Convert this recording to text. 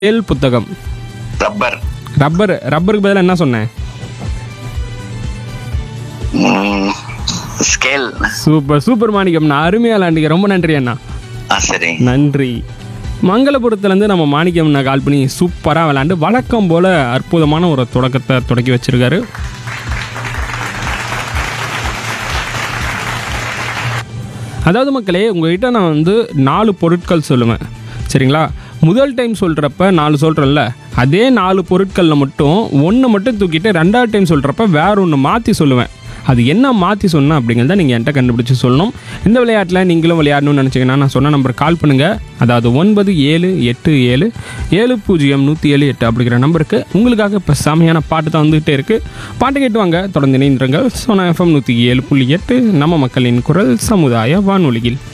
scale புத்தகம் rubber rubber ரப்பருக்கு பதிலாக என்ன சொன்னேன் ம், ஸ்கேல் சூப்பர் சூப்பர் மாணிக்கம் நான் அருமையாக விளாண்டுக்க ரொம்ப நன்றி அண்ணா ஆ சரி நன்றி மங்களபுரத்துலேருந்து நம்ம மாணிக்கம் அண்ணா கால் பண்ணி சூப்பராக விளாண்டு வழக்கம் போல் அற்புதமான ஒரு தொடக்கத்தை தொடக்கி வச்சிருக்காரு அதாவது மக்களே உங்ககிட்ட நான் வந்து நாலு பொருட்கள் சொல்லுவேன் சரிங்களா முதல் டைம் சொல்கிறப்ப நாலு சொல்கிறேன்ல அதே நாலு பொருட்களில் மட்டும் ஒன்று மட்டும் தூக்கிட்டு ரெண்டாவது டைம் சொல்கிறப்ப வேற ஒன்று மாற்றி சொல்லுவேன் அது என்ன மாற்றி சொன்னேன் அப்படிங்கிறத நீங்கள் என்கிட்ட கண்டுபிடிச்சி சொல்லணும் இந்த விளையாட்டில் நீங்களும் விளையாடணும்னு நினச்சிங்கன்னா நான் சொன்ன நம்பர் கால் பண்ணுங்கள் அதாவது ஒன்பது ஏழு எட்டு ஏழு ஏழு பூஜ்ஜியம் நூற்றி ஏழு எட்டு அப்படிங்கிற நம்பருக்கு உங்களுக்காக இப்போ செமையான பாட்டு தான் வந்துகிட்டே இருக்குது பாட்டு கேட்டு வாங்க தொடர்ந்து இணைந்திருங்கள் சோனா எஃப்எம் நூற்றி ஏழு புள்ளி எட்டு நம்ம மக்களின் குரல் சமுதாய வானொலியில்